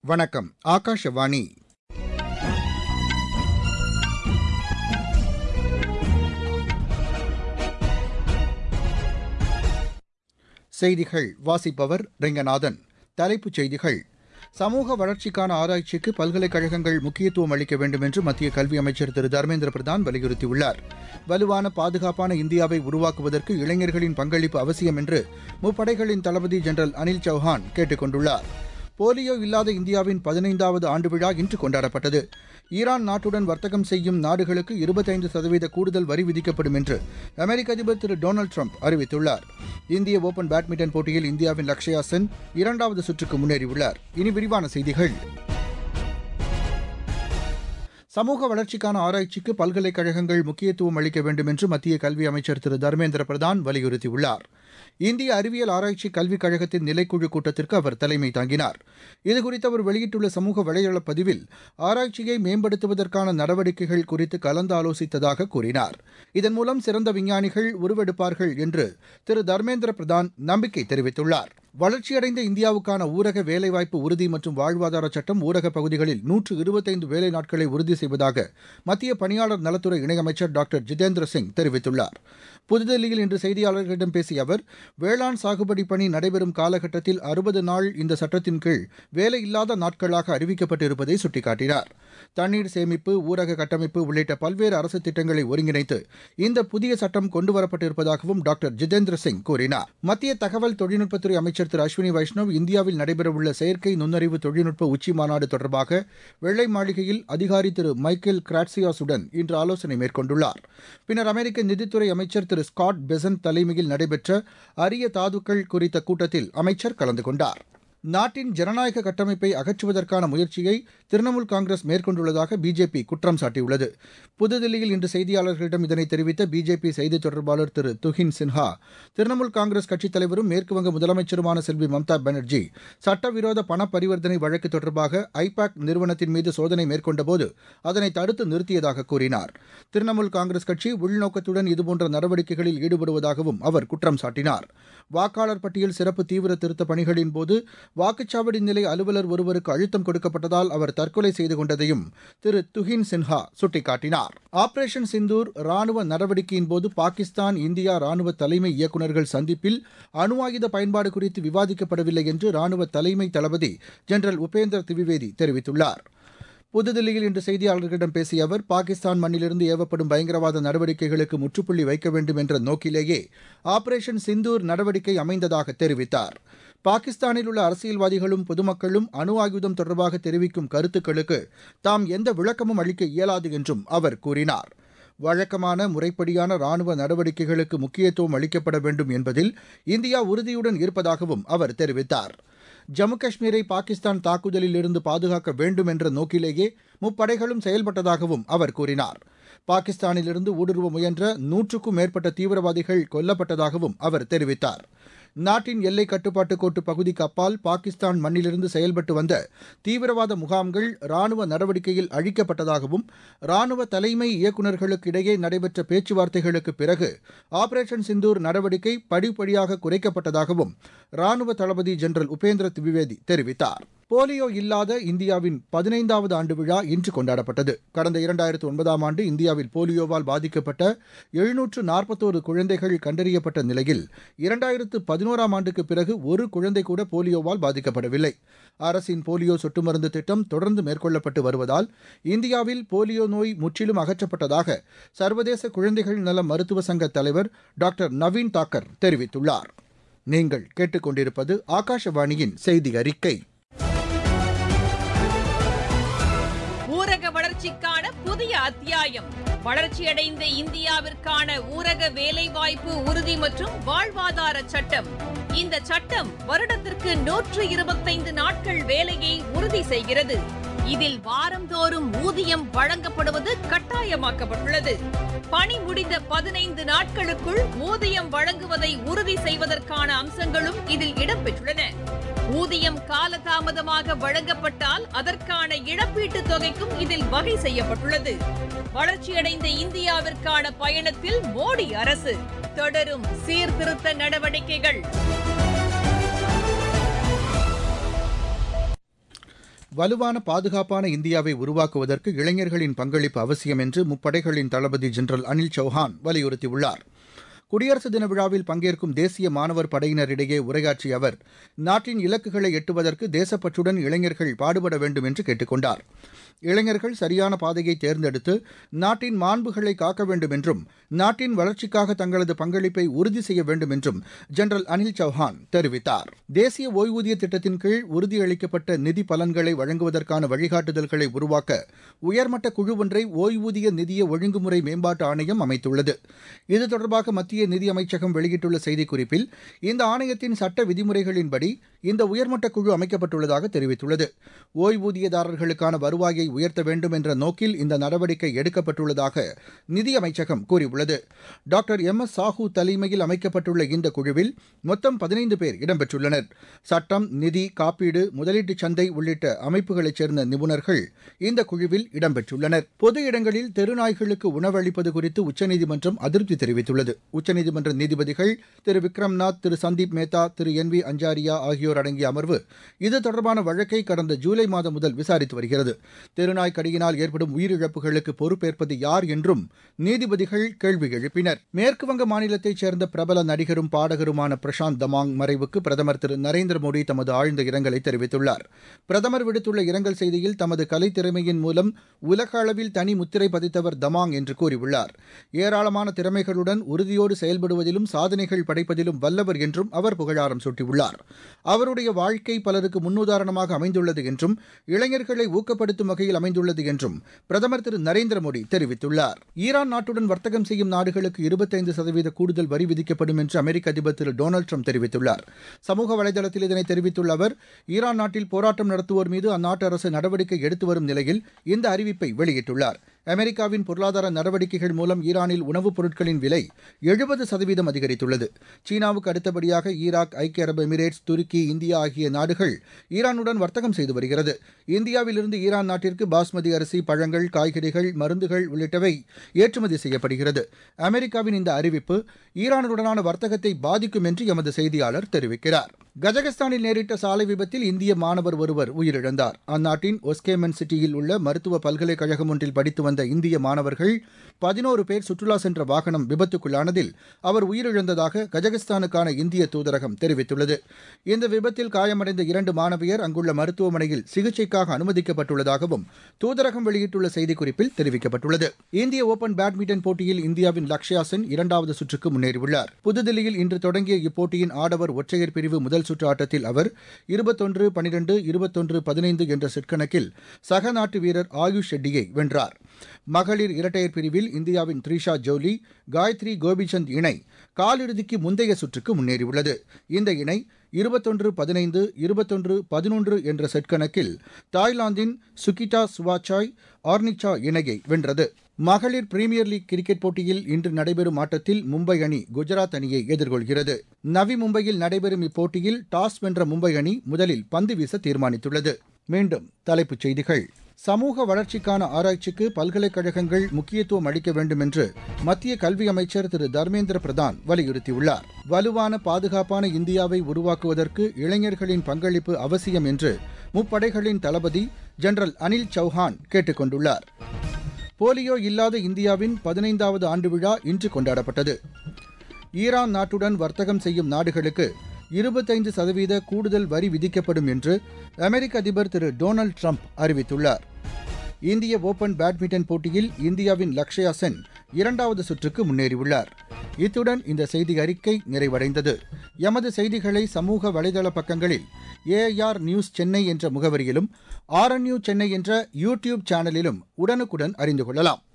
வணக்கம் ஆகாஷவாணி செய்திகள் வாசிப்பவர் ரெங்கநாதன் தலைப்புச் செய்திகள் சமூக வளர்ச்சிக்கான ஆராய்ச்சிக்கு பல்கலைக்கழகங்கள் முக்கியத்துவம் அளிக்க வேண்டும் என்று மத்திய கல்வி அமைச்சர் திரு தர்மேந்திர பிரதான் வலியுறுத்தியுள்ளார் வலுவான பாதுகாப்பான இந்தியாவை உருவாக்குவதற்கு இளைஞர்களின் பங்களிப்பு அவசியம் என்று முப்படைகளின் தளபதி ஜெனரல் அனில் சௌஹான் கேட்டுக் கொண்டுள்ளார் போலியோ இல்லாத இந்தியாவின் பதினைந்தாவது ஆண்டு விழா இன்று கொண்டாடப்பட்டது ஈரான் நாட்டுடன் வர்த்தகம் செய்யும் நாடுகளுக்கு இருபத்தைந்து சதவீத கூடுதல் வரி விதிக்கப்படும் என்று அமெரிக்க அதிபர் திரு டொனால்டு ட்ரம்ப் அறிவித்துள்ளார் இந்திய ஓபன் பேட்மிண்டன் போட்டியில் இந்தியாவின் லக்ஷயா சென் இரண்டாவது சுற்றுக்கு முன்னேறியுள்ளார் இனி விரிவான செய்திகள் சமூக வளர்ச்சிக்கான ஆராய்ச்சிக்கு பல்கலைக்கழகங்கள் முக்கியத்துவம் அளிக்க வேண்டும் என்று மத்திய கல்வி அமைச்சர் திரு தர்மேந்திர பிரதான் வலியுறுத்தியுள்ளார் இந்திய அறிவியல் ஆராய்ச்சி கல்விக் கழகத்தின் நிலைக்குழு கூட்டத்திற்கு அவர் தலைமை தாங்கினார் இதுகுறித்து அவர் வெளியிட்டுள்ள சமூக வலைதள பதிவில் ஆராய்ச்சியை மேம்படுத்துவதற்கான நடவடிக்கைகள் குறித்து கலந்து ஆலோசித்ததாக கூறினார் இதன் மூலம் சிறந்த விஞ்ஞானிகள் உருவெடுப்பார்கள் என்று திரு தர்மேந்திர பிரதான் நம்பிக்கை தெரிவித்துள்ளார் வளர்ச்சியடைந்த இந்தியாவுக்கான ஊரக வேலைவாய்ப்பு உறுதி மற்றும் வாழ்வாதார சட்டம் ஊரக பகுதிகளில் நூற்று இருபத்தைந்து வேலை நாட்களை உறுதி செய்வதாக மத்திய பணியாளர் நலத்துறை இணையமைச்சர் டாக்டர் ஜிதேந்திர சிங் தெரிவித்துள்ளார் புதுதில்லியில் இன்று செய்தியாளர்களிடம் பேசிய அவர் வேளாண் சாகுபடி பணி நடைபெறும் காலகட்டத்தில் அறுபது நாள் இந்த சட்டத்தின் கீழ் வேலையில்லாத நாட்களாக அறிவிக்கப்பட்டிருப்பதை சுட்டிக்காட்டினார் தண்ணீர் சேமிப்பு ஊரக கட்டமைப்பு உள்ளிட்ட பல்வேறு அரசு திட்டங்களை ஒருங்கிணைத்து இந்த புதிய சட்டம் கொண்டுவரப்பட்டிருப்பதாகவும் டாக்டர் ஜிதேந்திர சிங் கூறினார் மத்திய தகவல் தொழில்நுட்பத்துறை அமைச்சர் திரு அஸ்வினி வைஷ்ணவ் இந்தியாவில் நடைபெறவுள்ள செயற்கை நுண்ணறிவு தொழில்நுட்ப உச்சி மாநாடு தொடர்பாக வெள்ளை மாளிகையில் அதிகாரி திரு மைக்கேல் கிராட்சியாசுடன் இன்று ஆலோசனை மேற்கொண்டுள்ளார் பின்னர் அமெரிக்க நிதித்துறை அமைச்சர் திரு ஸ்காட் பெசன்ட் தலைமையில் நடைபெற்ற அரிய தாதுக்கள் குறித்த கூட்டத்தில் அமைச்சர் கலந்து கொண்டார் நாட்டின் ஜனநாயக கட்டமைப்பை அகற்றுவதற்கான முயற்சியை திரிணாமுல் காங்கிரஸ் மேற்கொண்டுள்ளதாக பிஜேபி குற்றம் சாட்டியுள்ளது புதுதில்லியில் இன்று செய்தியாளர்களிடம் இதனை தெரிவித்த பிஜேபி செய்தித் தொடர்பாளர் திரு துஹின் சின்ஹா திரிணாமுல் காங்கிரஸ் கட்சித் தலைவரும் மேற்குவங்க முதலமைச்சருமான செல்வி மம்தா பானர்ஜி சட்டவிரோத பண பரிவர்த்தனை வழக்கு தொடர்பாக ஐபாக் நிறுவனத்தின் மீது சோதனை மேற்கொண்டபோது அதனை தடுத்து நிறுத்தியதாக கூறினார் திரிணாமுல் காங்கிரஸ் கட்சி உள்நோக்கத்துடன் இதுபோன்ற நடவடிக்கைகளில் ஈடுபடுவதாகவும் அவர் குற்றம் சாட்டினார் வாக்காளர் பட்டியல் சிறப்பு தீவிர திருத்த பணிகளின் போது வாக்குச்சாவடி நிலை அலுவலர் ஒருவருக்கு அழுத்தம் கொடுக்கப்பட்டதால் அவர் தற்கொலை செய்து கொண்டதையும் திரு துஹின் சின்ஹா சுட்டிக்காட்டினார் ஆபரேஷன் சிந்தூர் ராணுவ நடவடிக்கையின் போது பாகிஸ்தான் இந்தியா ராணுவ தலைமை இயக்குநர்கள் சந்திப்பில் அணு ஆயுத பயன்பாடு குறித்து விவாதிக்கப்படவில்லை என்று ராணுவ தலைமை தளபதி ஜெனரல் உபேந்தர் திவிவேதி தெரிவித்துள்ளார் புதுதில்லியில் இன்று செய்தியாளர்களிடம் பேசிய அவர் பாகிஸ்தான் மண்ணிலிருந்து ஏவப்படும் பயங்கரவாத நடவடிக்கைகளுக்கு முற்றுப்புள்ளி வைக்க வேண்டும் என்ற நோக்கிலேயே ஆபரேஷன் சிந்தூர் நடவடிக்கை அமைந்ததாக தெரிவித்தார் பாகிஸ்தானில் உள்ள அரசியல்வாதிகளும் பொதுமக்களும் அணு ஆயுதம் தொடர்பாக தெரிவிக்கும் கருத்துக்களுக்கு தாம் எந்த விளக்கமும் அளிக்க இயலாது என்றும் அவர் கூறினார் வழக்கமான முறைப்படியான ராணுவ நடவடிக்கைகளுக்கு முக்கியத்துவம் அளிக்கப்பட வேண்டும் என்பதில் இந்தியா உறுதியுடன் இருப்பதாகவும் அவர் தெரிவித்தார் ஜம்மு காஷ்மீரை பாகிஸ்தான் தாக்குதலில் இருந்து பாதுகாக்க வேண்டும் என்ற நோக்கிலேயே முப்படைகளும் செயல்பட்டதாகவும் அவர் கூறினார் பாகிஸ்தானிலிருந்து ஊடுருவ முயன்ற நூற்றுக்கும் மேற்பட்ட தீவிரவாதிகள் கொல்லப்பட்டதாகவும் அவர் தெரிவித்தார் நாட்டின் எல்லை கட்டுப்பாட்டு கோட்டு பகுதிக்கு அப்பால் பாகிஸ்தான் மண்ணிலிருந்து செயல்பட்டு வந்த தீவிரவாத முகாம்கள் ராணுவ நடவடிக்கையில் அழிக்கப்பட்டதாகவும் ராணுவ தலைமை இயக்குநர்களுக்கு இடையே நடைபெற்ற பேச்சுவார்த்தைகளுக்கு பிறகு ஆபரேஷன் சிந்தூர் நடவடிக்கை படிப்படியாக குறைக்கப்பட்டதாகவும் ராணுவ தளபதி ஜெனரல் உபேந்திர திவிவேதி தெரிவித்தார் போலியோ இல்லாத இந்தியாவின் பதினைந்தாவது ஆண்டு விழா இன்று கொண்டாடப்பட்டது கடந்த இரண்டாயிரத்து ஒன்பதாம் ஆண்டு இந்தியாவில் போலியோவால் பாதிக்கப்பட்ட எழுநூற்று நாற்பத்தோரு குழந்தைகள் கண்டறியப்பட்ட நிலையில் இரண்டாயிரத்து பதினோராம் ஆண்டுக்கு பிறகு ஒரு குழந்தை கூட போலியோவால் பாதிக்கப்படவில்லை அரசின் போலியோ சொட்டு மருந்து திட்டம் தொடர்ந்து மேற்கொள்ளப்பட்டு வருவதால் இந்தியாவில் போலியோ நோய் முற்றிலும் அகற்றப்பட்டதாக சர்வதேச குழந்தைகள் நல மருத்துவ சங்க தலைவர் டாக்டர் நவீன் தாக்கர் தெரிவித்துள்ளார் நீங்கள் கேட்டுக்கொண்டிருப்பது ஆகாஷவாணியின் செய்தி அறிக்கை ஊரக வளர்ச்சிக்கான புதிய அத்தியாயம் வளர்ச்சியடைந்த இந்தியாவிற்கான ஊரக வேலைவாய்ப்பு உறுதி மற்றும் வாழ்வாதார சட்டம் இந்த சட்டம் வருடத்திற்கு நூற்று இருபத்தைந்து நாட்கள் வேலையை உறுதி செய்கிறது இதில் வாரந்தோறும் ஊதியம் வழங்கப்படுவது கட்டாயமாக்கப்பட்டுள்ளது பணி முடிந்த பதினைந்து நாட்களுக்குள் ஊதியம் வழங்குவதை உறுதி செய்வதற்கான அம்சங்களும் இதில் இடம்பெற்றுள்ளன ஊதியம் காலதாமதமாக வழங்கப்பட்டால் அதற்கான இழப்பீட்டுத் தொகைக்கும் இதில் வகை செய்யப்பட்டுள்ளது வளர்ச்சியடைந்த இந்தியாவிற்கான பயணத்தில் மோடி அரசு தொடரும் சீர்திருத்த நடவடிக்கைகள் வலுவான பாதுகாப்பான இந்தியாவை உருவாக்குவதற்கு இளைஞர்களின் பங்களிப்பு அவசியம் என்று முப்படைகளின் தளபதி ஜெனரல் அனில் சௌஹான் வலியுறுத்தியுள்ளார் குடியரசு தின விழாவில் பங்கேற்கும் தேசிய மாணவர் படையினரிடையே உரையாற்றிய அவர் நாட்டின் இலக்குகளை எட்டுவதற்கு தேசப்பற்றுடன் இளைஞர்கள் பாடுபட வேண்டும் என்று கேட்டுக் கொண்டார் இளைஞர்கள் சரியான பாதையை தேர்ந்தெடுத்து நாட்டின் மாண்புகளை காக்க வேண்டும் என்றும் நாட்டின் வளர்ச்சிக்காக தங்களது பங்களிப்பை உறுதி செய்ய வேண்டும் என்றும் ஜெனரல் அனில் சௌஹான் தெரிவித்தார் தேசிய ஓய்வூதிய திட்டத்தின் கீழ் உறுதியளிக்கப்பட்ட நிதி பலன்களை வழங்குவதற்கான வழிகாட்டுதல்களை உருவாக்க உயர்மட்ட குழு ஒன்றை ஓய்வூதிய நிதிய ஒழுங்குமுறை மேம்பாட்டு ஆணையம் அமைத்துள்ளது இது தொடர்பாக மத்திய நிதி அமைச்சகம் வெளியிட்டுள்ள செய்திக்குறிப்பில் இந்த ஆணையத்தின் சட்ட விதிமுறைகளின்படி இந்த உயர்மட்ட குழு அமைக்கப்பட்டுள்ளதாக தெரிவித்துள்ளது ஓய்வூதியதாரர்களுக்கான வருவாயை உயர்த்த வேண்டும் என்ற நோக்கில் இந்த நடவடிக்கை எடுக்கப்பட்டுள்ளதாக நிதி அமைச்சகம் கூறியுள்ளது டாக்டர் எம் எஸ் சாஹூ தலைமையில் அமைக்கப்பட்டுள்ள இந்த குழுவில் மொத்தம் பதினைந்து பேர் இடம்பெற்றுள்ளனர் சட்டம் நிதி காப்பீடு முதலீட்டு சந்தை உள்ளிட்ட அமைப்புகளைச் சேர்ந்த நிபுணர்கள் இந்த குழுவில் இடம்பெற்றுள்ளனர் பொது இடங்களில் தெருநாய்களுக்கு உணவளிப்பது குறித்து உச்சநீதிமன்றம் அதிருப்தி தெரிவித்துள்ளது உச்சநீதிமன்ற நீதிபதிகள் திரு விக்ரம்நாத் திரு சந்தீப் மேத்தா திரு என் வி அஞ்சாரியா ஆகியோர் அடங்கிய அமர்வு இது தொடர்பான வழக்கை கடந்த ஜூலை மாதம் முதல் விசாரித்து வருகிறது தெருநாய் கடியினால் ஏற்படும் உயிரிழப்புகளுக்கு பொறுப்பேற்பது யார் என்றும் நீதிபதிகள் கேள்வி எழுப்பினர் மேற்குவங்க மாநிலத்தைச் சேர்ந்த பிரபல நடிகரும் பாடகருமான பிரசாந்த் தமாங் மறைவுக்கு பிரதமர் திரு நரேந்திர மோடி தமது ஆழ்ந்த இரங்கலை தெரிவித்துள்ளார் பிரதமர் விடுத்துள்ள இரங்கல் செய்தியில் தமது கலைத் திறமையின் மூலம் உலக அளவில் தனி முத்திரை பதித்தவர் தமாங் என்று கூறியுள்ளார் ஏராளமான திறமைகளுடன் உறுதியோடு செயல்படுவதிலும் சாதனைகள் படைப்பதிலும் வல்லவர் என்றும் அவர் புகழாரம் சூட்டியுள்ளார் அவருடைய வாழ்க்கை பலருக்கு முன்னுதாரணமாக அமைந்துள்ளது என்றும் இளைஞர்களை ஊக்கப்படுத்தும் வகையில் அமைந்துள்ளது என்றும் பிரதமர் திரு நரேந்திர மோடி தெரிவித்துள்ளார் ஈரான் நாட்டுடன் வர்த்தகம் செய்யும் நாடுகளுக்கு இருபத்தைந்து சதவீத கூடுதல் வரி விதிக்கப்படும் என்று அமெரிக்க அதிபர் திரு டொனால்டு ட்ரம்ப் தெரிவித்துள்ளார் சமூக வலைதளத்தில் இதனை தெரிவித்துள்ள அவர் ஈரான் நாட்டில் போராட்டம் நடத்துவோர் மீது அந்நாட்டு அரசு நடவடிக்கை எடுத்து வரும் நிலையில் இந்த அறிவிப்பை வெளியிட்டுள்ளார் அமெரிக்காவின் பொருளாதார நடவடிக்கைகள் மூலம் ஈரானில் உணவுப் பொருட்களின் விலை எழுபது சதவீதம் அதிகரித்துள்ளது சீனாவுக்கு அடுத்தபடியாக ஈராக் ஐக்கிய அரபு எமிரேட்ஸ் துருக்கி இந்தியா ஆகிய நாடுகள் ஈரானுடன் வர்த்தகம் செய்து வருகிறது இந்தியாவிலிருந்து ஈரான் நாட்டிற்கு பாஸ்மதி அரிசி பழங்கள் காய்கறிகள் மருந்துகள் உள்ளிட்டவை ஏற்றுமதி செய்யப்படுகிறது அமெரிக்காவின் இந்த அறிவிப்பு ஈரானுடனான வர்த்தகத்தை பாதிக்கும் என்று எமது செய்தியாளர் தெரிவிக்கிறார் கஜகஸ்தானில் நேரிட்ட சாலை விபத்தில் இந்திய மாணவர் ஒருவர் உயிரிழந்தார் அந்நாட்டின் ஒஸ்கேமன் சிட்டியில் உள்ள மருத்துவ பல்கலைக்கழகம் ஒன்றில் படித்து வந்த இந்திய மாணவர்கள் பதினோரு பேர் சுற்றுலா சென்ற வாகனம் விபத்துக்குள்ளானதில் அவர் உயிரிழந்ததாக கஜகஸ்தானுக்கான இந்திய தூதரகம் தெரிவித்துள்ளது இந்த விபத்தில் காயமடைந்த இரண்டு மாணவியர் அங்குள்ள மருத்துவமனையில் சிகிச்சைக்காக அனுமதிக்கப்பட்டுள்ளதாகவும் தூதரகம் வெளியிட்டுள்ள செய்திக்குறிப்பில் தெரிவிக்கப்பட்டுள்ளது இந்திய ஓபன் பேட்மிண்டன் போட்டியில் இந்தியாவின் லக்ஷயா சென் இரண்டாவது சுற்றுக்கு முன்னேறியுள்ளார் புதுதில்லியில் இன்று தொடங்கிய இப்போட்டியின் ஆடவர் ஒற்றையர் பிரிவு முதல் சுற்று ஆட்டத்தில் அவர் இருபத்தொன்று பனிரெண்டு இருபத்தொன்று பதினைந்து என்ற செட் கணக்கில் சக நாட்டு வீரர் ஆயுஷ் ஷெட்டியை வென்றார் மகளிர் இரட்டையர் பிரிவில் இந்தியாவின் த்ரிஷா ஜோலி காயத்ரி கோபிச்சந்த் இணை காலிறுதிக்கு முந்தைய சுற்றுக்கு முன்னேறியுள்ளது இந்த இணை இருபத்தொன்று பதினைந்து இருபத்தொன்று பதினொன்று என்ற செட் கணக்கில் தாய்லாந்தின் சுகிட்டா சுவாச்சாய் ஆர்னிச்சா இணையை வென்றது மகளிர் பிரீமியர் லீக் கிரிக்கெட் போட்டியில் இன்று நடைபெறும் ஆட்டத்தில் மும்பை அணி குஜராத் அணியை எதிர்கொள்கிறது நவி மும்பையில் நடைபெறும் இப்போட்டியில் டாஸ் வென்ற மும்பை அணி முதலில் பந்து வீச தீர்மானித்துள்ளது மீண்டும் தலைப்புச் செய்திகள் சமூக வளர்ச்சிக்கான ஆராய்ச்சிக்கு பல்கலைக்கழகங்கள் முக்கியத்துவம் அளிக்க வேண்டும் என்று மத்திய கல்வி அமைச்சர் திரு தர்மேந்திர பிரதான் வலியுறுத்தியுள்ளார் வலுவான பாதுகாப்பான இந்தியாவை உருவாக்குவதற்கு இளைஞர்களின் பங்களிப்பு அவசியம் என்று முப்படைகளின் தளபதி ஜெனரல் அனில் சௌஹான் கேட்டுக் கொண்டுள்ளார் போலியோ இல்லாத இந்தியாவின் பதினைந்தாவது ஆண்டு விழா இன்று கொண்டாடப்பட்டது ஈரான் நாட்டுடன் வர்த்தகம் செய்யும் நாடுகளுக்கு இருபத்தைந்து சதவீத கூடுதல் வரி விதிக்கப்படும் என்று அமெரிக்க அதிபர் திரு டொனால்டு ட்ரம்ப் அறிவித்துள்ளார் இந்திய ஓபன் பேட்மிண்டன் போட்டியில் இந்தியாவின் லக்ஷயா சென் இரண்டாவது சுற்றுக்கு முன்னேறியுள்ளார் இத்துடன் இந்த செய்தி அறிக்கை நிறைவடைந்தது எமது செய்திகளை சமூக வலைதள பக்கங்களில் ஏஆர் நியூஸ் சென்னை என்ற முகவரியிலும் ஆர்என்யூ சென்னை என்ற யூ டியூப் சேனலிலும் உடனுக்குடன் அறிந்து கொள்ளலாம்